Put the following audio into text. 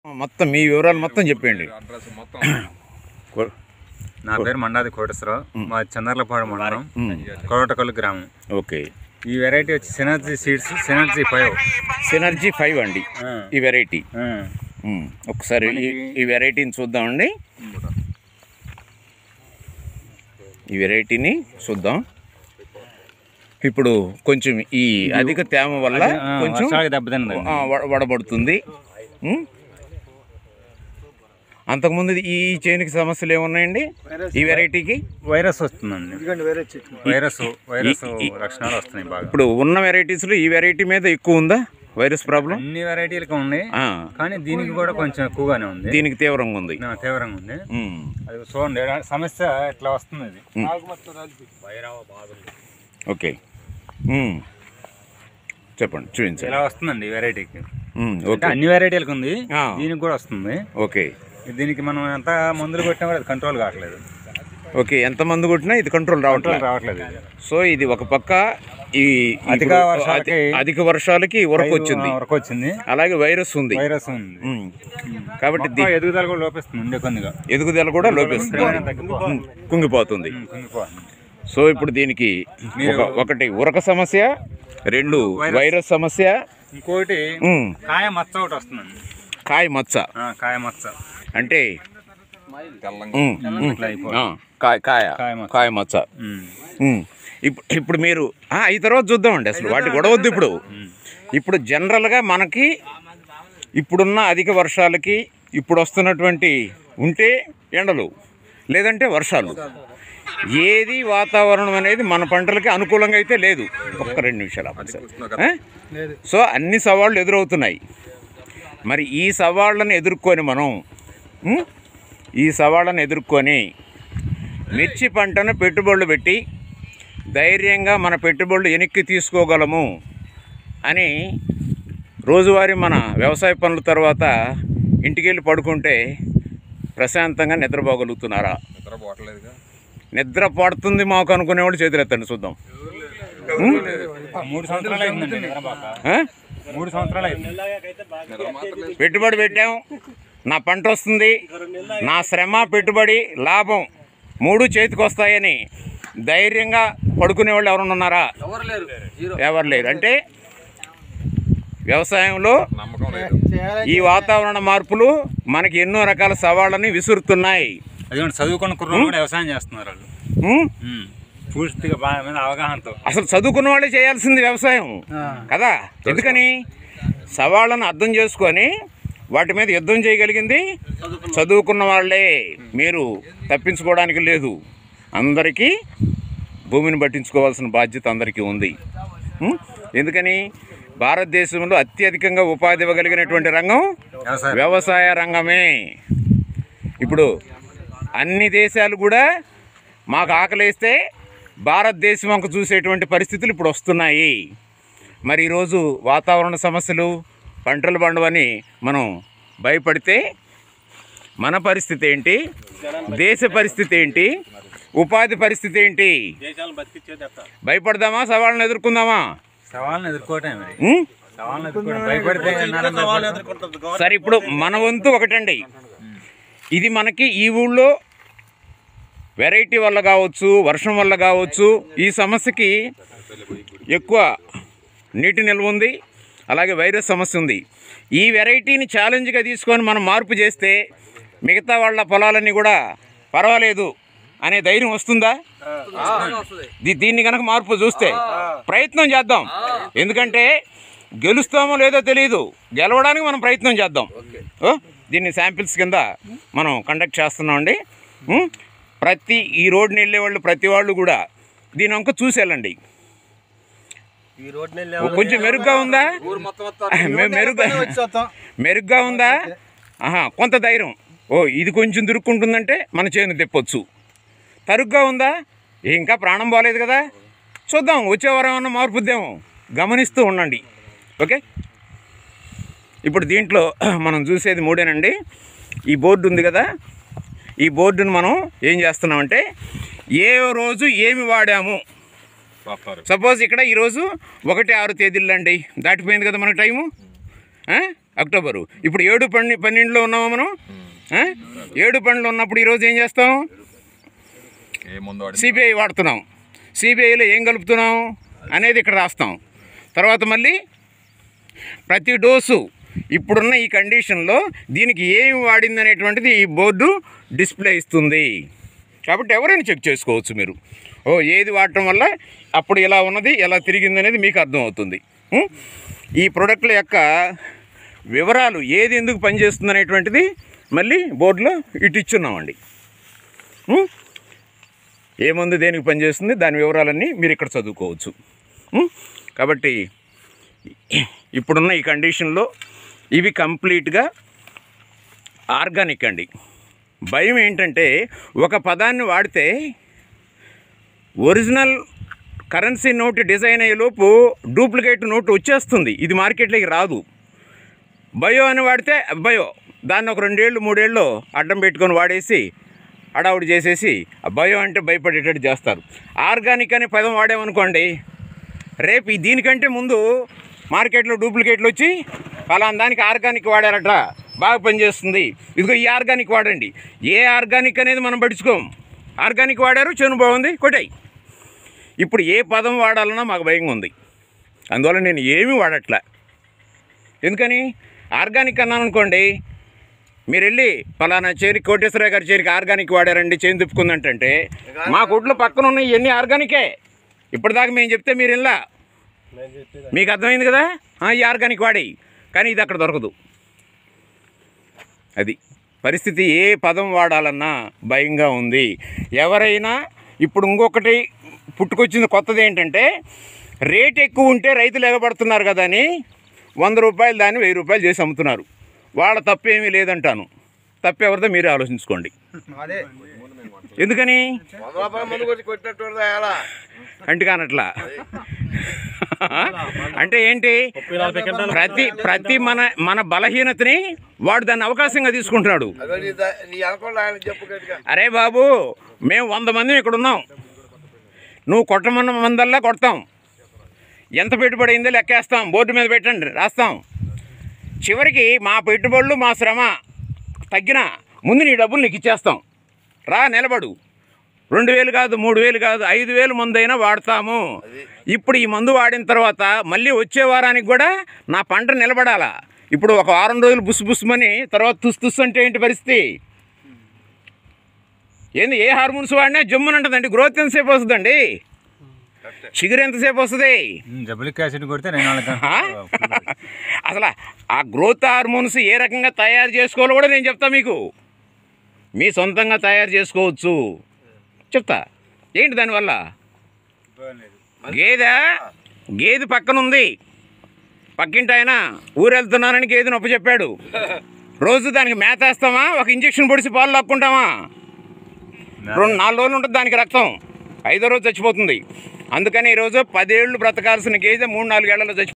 మొత్తం మీ వివరాలు మొత్తం చెప్పండి అడ్రస్ మొత్తం కొ- నా పేరు మండాది కోటేశ్వరరావు మా చంద్రలపాడు మండలం ఉమ్, కొరటకొల్లు గ్రామం ఓకే ఈ వెరైటీ వచ్చి synergy seeds synergy five synergy five అండి ఈ వెరైటీ ఆ. ఉమ్, ఒకసారి ఈ- ఈ వెరైటీని చూద్దామండి ఈ వెరైటీని చూద్దాం ఇప్పుడు కొంచెం ఈ అధిక తేమ వల్ల ఆ, కొంచెం వర్షాలకు దెబ్బతిన్నదండి ఆ, వడ- వడబడుతుంది ఉమ్. అంతకుముందు ఈ చేనుకి సమస్యలు ఏమున్నాయండి ఈ వెరైటీకి వైరస్ వస్తుందండి వైరస్ వైరస్ లక్షణాలు వస్తున్నాయి బాగా ఇప్పుడు ఉన్న వెరైటీస్లో ఈ వెరైటీ మీద ఎక్కువ ఉందా వైరస్ ప్రాబ్లం అన్ని వెరైటీలకు ఉంది ఆ, కానీ దీనికి కూడా కొంచెం ఎక్కువగానే ఉంది దీనికి తీవ్రంగా ఉంది ఆ, తీవ్రంగా ఉంది ఉమ్, అది చూడండి ఆ సమస్య ఇట్లా వస్తుంది ఇది ఓకే ఉమ్. చెప్పండి చూపించాలి ఇలా వస్తుందండి ఈ వెరైటీకి ఉమ్, అంటే ఓకే అన్ని వెరైటీలకు ఉంది ఆ. దీనికి కూడా వస్తుంది ఓకే దీనికి మనం ఎంత మందులు కొట్టినా కూడా అది కంట్రోల్ కావట్లేదు ఓకే ఎంత మంది కొట్టినా ఇది కంట్రోల్ రావట్లేదు కంట్రోల్ రావట్లేదు ఇది. సో ఇది ఒక పక్క ఈ అధిక ఇప్పుడు వర్షాలకి- అధి- అధిక వర్షాలకి ఉరకు వచ్చింది ఆ, వరకు వచ్చింది అలాగే వైరస్ ఉంది వైరస్ ఉంది ఉమ్. కాబట్టి మొత్తం ఎదుగుదల కూడా లోపిస్తుంది ఉండే కొద్దిగా ఎదుగుదల కూడా లోపిస్తుంది శ్రమ తగ్గిపోతుంది. ఉమ్, కుంగిపోతుంది ఉమ్, కుంగిపోతుంది. సో ఇప్పుడు దీనికి ఒక ఒకటి ఉరక సమస్య రెండు వైరస్ సమస్య ఇంకోటి ఉమ్, కాయ మచ్చ ఒకటి వస్తుందండి కాయ మచ్చ ఆ, కాయ మచ్చ అంటే తెల్లంగా ఉమ్, ఉమ్, ఇట్లా అయిపోతుంది. ఆ, కాయ కాయ కాయ మచ్చ. కాయ మచ్చ ఉమ్. ఉమ్. ఇప్పుడు ఇప్పుడు మీరు ఆ, ఈ తర్వాత చూద్దామండి అసలు వాటి గొడవద్దు ఇప్పుడు ఇప్పుడు జనరల్గా మనకి ఇప్పుడున్న అధిక వర్షాలకి ఇప్పుడు వస్తున్నటువంటి ఉంటే ఎండలు లేదంటే వర్షాలు ఏది వాతావరణం అనేది మన పంటలకి అనుకూలంగా అయితే లేదు ఒక్క రెండు నిమిషాలు ఆపండి సార్. ఆ? సో అన్ని సవాళ్ళు ఎదురవుతున్నాయి మరి ఈ సవాళ్ళను ఎదుర్కొని మనం ఉం? ఈ సవాళ్ళను ఎదుర్కొని మిర్చి పంటను పెట్టుబడులు పెట్టి ధైర్యంగా మన పెట్టుబడులు వెనక్కి తీసుకోగలము అని రోజువారీ మన వ్యవసాయ పనుల తర్వాత ఇంటికి వెళ్ళి పడుకుంటే ప్రశాంతంగా నిద్రపోగలుగుతున్నారా నిద్ర పోవట్లేదుగా నిద్ర పడుతుంది మాకు అనుకునేవాళ్ళు చేతులు ఎత్తండి చూద్దాం మూడు సంవత్సరాలు అయిందండి నిద్రపోక. ఆ? మూడు సంవత్సరాలు అయింది నిద్ర మాత్రం లేదు పెట్టుబడి పెట్టాం నా పంట వస్తుంది నా శ్రమ పెట్టుబడి లాభం మూడు చేతికి వస్తాయని ధైర్యంగా పడుకునే వాళ్ళు ఎవరైనా ఉన్నారా ఎవరు లేరు అంటే వ్యవసాయంలో నమ్మకం లేదు ఈ వాతావరణ మార్పులు మనకి ఎన్నో రకాల సవాళ్ళని విసురుతున్నాయి అది కూడా చదువుకున్న కుర్రోళ్ళు కూడా వ్యవసాయం చేస్తున్నారు వాళ్ళు ఉం? ఉమ్. పూర్తిగా బాగా మీద అవగాహనతో అసలు చదువుకున్న వాళ్ళే చేయాల్సింది వ్యవసాయం కదా ఎందుకని సవాళ్ళను అర్థం చేసుకొని వాటి మీద యుద్ధం చేయగలిగింది చదువుకున్న వాళ్ళే మీరు తప్పించుకోవడానికి లేదు అందరికీ భూమిని పట్టించుకోవాల్సిన బాధ్యత అందరికీ ఉంది ఉం? ఎందుకని భారతదేశంలో అత్యధికంగా ఉపాధి ఇవ్వగలిగినటువంటి రంగం వ్యవసాయం వ్యవసాయ రంగమే ఇప్పుడు అన్ని దేశాలు కూడా మాకు ఆకలేస్తే భారతదేశం వంక చూసేటువంటి పరిస్థితులు ఇప్పుడు వస్తున్నాయి మరి ఈరోజు వాతావరణ సమస్యలు పంటలు పండవని మనం భయపడితే మన పరిస్థితి ఏంటి దేశ పరిస్థితి ఏంటి ఉపాధి పరిస్థితి ఏంటి భయపడదామా సవాళ్ళను ఎదుర్కొందామా సవాళ్ళని ఎదుర్కోవటం మరి ఉం? సవాళ్ళని ఎదుర్కోవడం భయపడితే ఎన్నాళ్ళని భయపడతాం? సరే ఇప్పుడు మన వంతు ఒకటండి ఇది మనకి ఈ ఊళ్ళో వెరైటీ వల్ల కావచ్చు వర్షం వల్ల కావచ్చు ఈ సమస్యకి ఎక్కువ నీటి నిల్వ ఉంది అలాగే వైరస్ సమస్య ఉంది ఈ వెరైటీని ఛాలెంజ్గా తీసుకొని మనం మార్పు చేస్తే మిగతా వాళ్ళ పొలాలన్నీ కూడా పర్వాలేదు అనే ధైర్యం వస్తుందా దీ- దీన్ని కనుక మార్పు చూస్తే ప్రయత్నం చేద్దాం ఎందుకంటే గెలుస్తామో లేదో తెలియదు గెలవడానికి మనం ప్రయత్నం చేద్దాం ఓ దీన్ని శాంపిల్స్ కింద మనం కండక్ట్ చేస్తున్నామండి ఉం? ప్రతి ఈ రోడ్ని వెళ్ళే వాళ్ళు ప్రతి వాళ్ళు కూడా దీని వంక చూసి వెళ్ళండి ఓ, కొంచెం మెరుగ్గా ఉందా మె- మెరుగ్గా మెరుగ్గా ఉందా ఆహా కొంత ధైర్యం ఓ ఇది కొంచెం దురుక్కుంటుందంటే మన చేను తెప్పొచ్చు తరుగ్గా ఉందా ఇంకా ప్రాణం బాగాలేదు కదా చూద్దాం వచ్చే వారం ఏమన్నా మార్పుద్దేమో గమనిస్తూ ఉండండి ఓకే ఇప్పుడు దీంట్లో మనం చూసేది మూడేనండి ఈ బోర్డు ఉంది కదా ఈ బోర్డును మనం ఏం చేస్తున్నామంటే ఏ రోజు ఏమి వాడాము సపోజ్ ఇక్కడ ఈరోజు ఒకటి ఆరు తేదీలు అండి దాటిపోయింది కదా మన టైము ఆ? అక్టోబరు ఇప్పుడు ఏడు పన్నె పన్నెండులో ఉన్నామా మనం ఆ? ఏడు పన్నెండులో ఉన్నప్పుడు ఈరోజు ఏం చేస్తాం ఏ ముందు వాడి సిబిఐ వాడుతున్నాం సిబిఐలో ఏం కలుపుతున్నాం అనేది ఇక్కడ రాస్తాం తర్వాత మళ్ళీ ప్రతి డోసు ఇప్పుడున్న ఈ కండిషన్లో దీనికి ఏమి వాడింది అనేటువంటిది ఈ బోర్డు డిస్ప్లే ఇస్తుంది కాబట్టి ఎవరైనా చెక్ చేసుకోవచ్చు మీరు ఓ ఏది వాడటం వల్ల అప్పుడు ఎలా ఉన్నది ఎలా తిరిగింది అనేది మీకు అర్థమవుతుంది ఉం? ఈ ప్రోడక్ట్ల యొక్క వివరాలు ఏది ఎందుకు పనిచేస్తుంది అనేటువంటిది మళ్ళీ బోర్డులో ఇటు ఇచ్చున్నామండి ఉం? ఏ మందు దేనికి పనిచేస్తుంది దాని వివరాలన్నీ మీరు ఇక్కడ చదువుకోవచ్చు ఉం? కాబట్టి ఇప్పుడున్న ఈ కండిషన్లో ఇవి కంప్లీట్గా ఆర్గానిక్ అండి భయం ఏంటంటే ఒక పదాన్ని వాడితే ఒరిజినల్ కరెన్సీ నోట్ డిజైన్ అయ్యేలోపు డూప్లికేట్ నోట్ వచ్చేస్తుంది ఇది మార్కెట్లోకి రాదు బయో అని వాడితే బయో దాన్ని ఒక రెండేళ్ళు మూడేళ్ళు అడ్డం పెట్టుకొని వాడేసి అడావుడి చేసేసి ఆ బయో అంటే భయపడేటట్టు చేస్తారు ఆర్గానిక్ అనే పదం వాడామనుకోండి రేపు ఈ దీనికంటే ముందు మార్కెట్లో డూప్లికేట్లు వచ్చి ఫలానా దానికి ఆర్గానిక్ వాడారట బాగా పనిచేస్తుంది ఇదిగో ఈ ఆర్గానిక్ వాడండి ఏ ఆర్గానిక్ అనేది మనం పడుచుకోం ఆర్గానిక్ వాడారు చెను బాగుంది కొట్టాయి ఇప్పుడు ఏ పదం వాడాలన్నా మాకు భయంగా ఉంది అందువల్ల నేను ఏమీ వాడట్లే ఎందుకని ఆర్గానిక్ అన్నాను అనుకోండి మీరు వెళ్ళి పలానా చేరి కోటేశ్వరరావు గారి చేరికి ఆర్గానిక్ వాడారండి చేను తిప్పుకుందంటే మా కొట్లో పక్కన ఉన్న ఇవన్నీ ఆర్గానికే ఇప్పటిదాకా మేము చెప్తే మీరు వెళ్ళా మీకు అర్థమైంది కదా ఆ, ఈ ఆర్గానిక్ వాడి కానీ ఇది అక్కడ దొరకదు అది పరిస్థితి ఏ పదం వాడాలన్నా భయంగా ఉంది ఎవరైనా ఇప్పుడు ఇంకొకటి పుట్టుకొచ్చింది కొత్తది ఏంటంటే రేట్ ఎక్కువ ఉంటే రైతులు ఎగబడుతున్నారు కదా అని వంద రూపాయలు దాన్ని వెయ్యి రూపాయలు చేసి అమ్ముతున్నారు వాళ్ళ తప్పు ఏమీ లేదంటాను తప్పు ఎవరిదో మీరే ఆలోచించుకోండి అదే ఎందుకని వంద రూపాయల ముందుకు వచ్చి కొట్టినట్టు ఎలా అంటే కానట్లా అంటే ఏంటి ప్రతి ప్రతి మన మన బలహీనతని వాడు దాన్ని అవకాశంగా తీసుకుంటున్నాడు అదే నీ ద- నీ అనుకోండి ఆయన చెప్పు గట్టిగా అరే బాబు మేము వంద మంది ఇక్కడ ఉన్నాం నువ్వు కొట్టమన్న మందల్లా కొడతాం ఎంత పెట్టుబడి అయిందో లెక్కేస్తాం బోర్డు మీద పెట్టండి రాస్తాం చివరికి మా పెట్టుబడులు మా శ్రమ తగ్గినా ముందు నీ డబ్బులు నీకు ఇచ్చేస్తాం రా నిలబడు రెండు వేలు కాదు మూడు వేలు కాదు ఐదు వేలు మందైనా వాడతాము ఇప్పుడు ఈ మందు వాడిన తర్వాత మళ్ళీ వచ్చే వారానికి కూడా నా పంట నిలబడాలా ఇప్పుడు ఒక వారం రోజులు బుస్ బుస్మని తర్వాత తుస్ తుస్ అంటే ఏంటి పరిస్థితి ఏంది ఏ హార్మోన్స్ వాడినా జమ్మున ఉంటుందండి గ్రోత్ ఎంతసేపు వస్తుందండి చిగురు ఎంతసేపు వస్తుంది జబులిక్ యాసిడ్ కొడితే రెండు నాలుగు ఆ? గంటలు అసలు ఆ గ్రోత్ హార్మోన్స్ ఏ రకంగా తయారు చేసుకోవాలో కూడా నేను చెప్తా మీకు మీ సొంతంగా తయారు చేసుకోవచ్చు చెప్తా ఏంటి దానివల్ల గేదె గేదె పక్కన ఉంది పక్కింటి ఆయన ఊరు వెళ్తున్నానని గేదె నొప్పి చెప్పాడు రోజు దానికి మేత వేస్తామా ఒక ఇంజక్షన్ పొడిచి పాలు లాక్కుంటామా రెండు నాలుగు రోజులు ఉంటుంది దానికి రక్తం ఐదో రోజు చచ్చిపోతుంది అందుకని ఈరోజు పదేళ్ళు బ్రతకాల్సిన గేదె మూడు నాలుగేళ్లలో చచ్చి